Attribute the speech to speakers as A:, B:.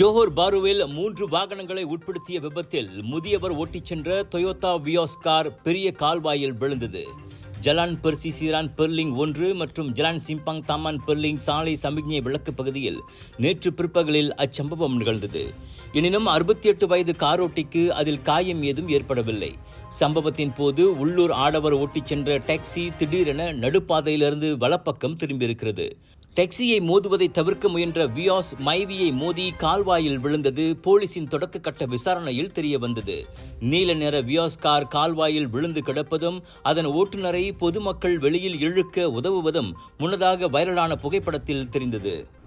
A: Johor பாருவில் மூன்று வாகனங்களை உட்படுத்திய விபத்தில் முதியவர் ஓட்டிச் சென்ற டொயோட்டா வியோஸ் கார் பெரிய கால்வாயில் விழுந்தது ஜலான் பெர்சி சீரான் பெர்லிங் ஒன்று மற்றும் ஜலான் சிம்பாங் தாமான் பெர்லிங் சாலை சமிக்ஞை விளக்கு பகுதியில் நேற்று பிற்பகலில் அச்சம்பவம் நிகழ்ந்தது எனினும் அறுபத்தி எட்டு வயது காரோட்டிக்கு அதில் காயம் ஏதும் ஏற்படவில்லை சம்பவத்தின் போது உள்ளூர் ஆடவர் ஓட்டிச் சென்ற டாக்ஸி திடீரென நடுப்பாதையிலிருந்து வலப்பக்கம் திரும்பியிருக்கிறது டாக்ஸியை மோதுவதை தவிர்க்க முயன்ற வியாஸ் மைவியை மோதி கால்வாயில் விழுந்தது போலீசின் தொடக்க கட்ட விசாரணையில் தெரிய வந்தது நீல நிற வியாஸ் கார் கால்வாயில் விழுந்து கிடப்பதும் அதன் ஓட்டுநரை பொதுமக்கள் வெளியில் இழுக்க உதவுவதும் முன்னதாக வைரலான புகைப்படத்தில் தெரிந்தது